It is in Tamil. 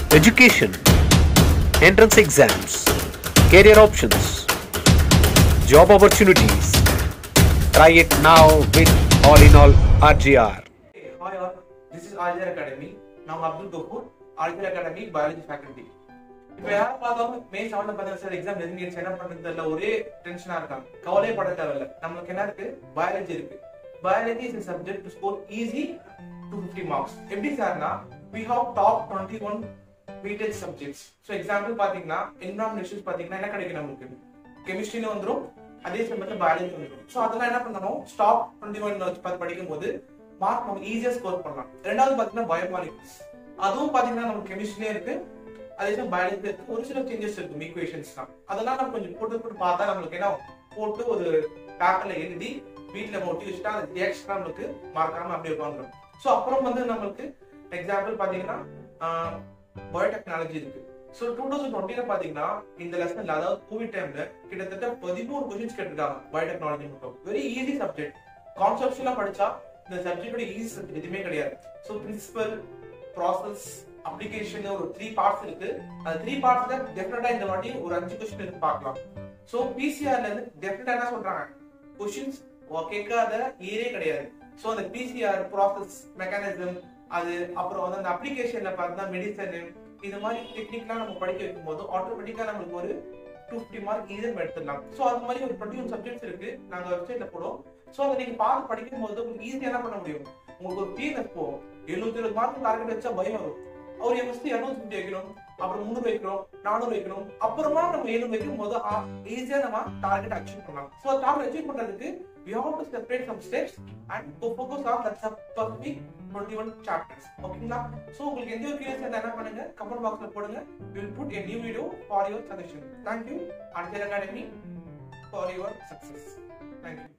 education, entrance exams, career options, job opportunities. Try it now with All in All RGR. Hi all, this is Alger Academy. நான் Abdul Gafoor Alger academy biology faculty இப்போ யார் பார்த்தாலும் மே செவன்ல பார்த்தா சார் எக்ஸாம் நெருங்கிடுச்சு என்ன பண்றது தெரியல ஒரே டென்ஷனா இருக்காங்க கவலையே பட தேவையில்ல நம்மளுக்கு என்ன இருக்கு பயாலஜி இருக்கு biology is subject to score easy to fifty marks எப்படி சார்னா we have top twenty one weightage subjects so example பார்த்தீங்கன்னா என்விரான்மெண்ட் பார்த்தீங்கன்னா என்ன கிடைக்கும் நம்மளுக்கு கெமிஸ்ட்ரின்னு வந்துரும் அதே சமயத்தில் பயாலஜி வந்துரும் ஸோ அதெல்லாம் என்ன பண்ணணும் ஸ்டாப் டுவெண்ட்டி ஒன் பார்த்து படிக்கும் போது மார்க் நம்ம ஈஸியா ஸ்கோர் பண்ணலாம் ரெண்டாவது பாத்தீங்கன்னா பயோமாலிக்ஸ் அதுவும் பாத்தீங்கன்னா நம்ம கெமிஸ்ட்ரிலே இருக்கு அதே சமயம் பயாலஜி இருக்கு ஒரு சில சேஞ்சஸ் இருக்கு ஈக்குவேஷன்ஸ் தான் அதெல்லாம் நம்ம கொஞ்சம் போட்டு போட்டு பார்த்தா நம்மளுக்கு என்ன போட்டு ஒரு பேப்பர்ல எழுதி வீட்ல ஒட்டி வச்சுட்டா அது ரியாக்ஷன் நம்மளுக்கு மார்க்காம அப்படியே உட்காந்துரும் ஸோ அப்புறம் வந்து நம்மளுக்கு எக்ஸாம்பிள் பாத்தீங்கன்னா பயோடெக்னாலஜி இருக்கு ஸோ டூ தௌசண்ட் டுவெண்ட்டில பாத்தீங்கன்னா இந்த லெசன்ல அதாவது கோவிட் டைம்ல கிட்டத்தட்ட பதிமூணு கொஸ்டின்ஸ் கேட்டிருக்காங்க பயோடெக்னாலஜி மட்டும் வெரி ஈஸி சப்ஜெக்ட் கான்செப்ட்ஸ்ல படிச்சா இந்த சப்ஜெக்டோட ஈஸி சப்ஜெக்ட் எதுவுமே கிடையாது ஸோ பிரின்சிபல் ப்ராசஸ் அப்ளிகேஷன் ஒரு த்ரீ பார்ட்ஸ் இருக்கு அந்த த்ரீ பார்ட்ஸ்ல டெஃபினட்டா இந்த வாட்டி ஒரு அஞ்சு கொஸ்டின் இருக்கு பார்க்கலாம் ஸோ பிசிஆர்ல இருந்து டெஃபினட்டா என்ன சொல்றாங்க கொஸ்டின்ஸ் கேட்காத ஏரே கிடையாது ஸோ அந்த பிசிஆர் ப்ராசஸ் மெக்கானிசம் அது அப்புறம் வந்து அந்த அப்ளிகேஷன்ல பார்த்தா மெடிசன் இது மாதிரி டெக்னிக்லாம் நம்ம படிக்க வைக்கும் போது ஆட்டோமேட்டிக்கா நம்மளுக்கு ஒரு டூ ஃபிஃப்டி மார்க் ஈஸியாக எடுத்துடலாம் ஸோ அது மாதிரி ஒரு டுவெண்ட்டி ஒன் சப்ஜெக்ட்ஸ் இருக்கு நாங்கள் வெப்சைட்ல போடுவோம் ஸோ அதை நீங்க பார்த்து படிக்கும் போது உங்களுக்கு ஈஸியாக என்ன பண்ண முடியும் உங்களுக்கு ஒரு டிஎன்எஸ் போகும் எழுநூத்தி இருபது மார்க் டார்கெட் வச்சா பயம் வரும் அவர் ஃபர்ஸ்ட் இரநூத்தி ஃபிஃப்டி வைக்கணும் அப்புறம் முந்நூறு வைக்கிறோம் நானூறு வைக்கணும் அப்புறமா நம்ம எழுநூறு வைக்கும் போது ஈஸியா நம்ம டார்கெட் அச்சீவ் பண்ணலாம் ஸோ டார்கெட் அச்சீவ் பண்றதுக்கு we have to separate some steps and go focus on that specific 21 chapters ஓகேங்களா சோ உங்களுக்கு எந்த ஒரு கியூரியஸ் என்ன பண்ணுங்க கமெண்ட் பாக்ஸ்ல போடுங்க we will put a new video for your suggestion thank you Arjun Academy for your success thank you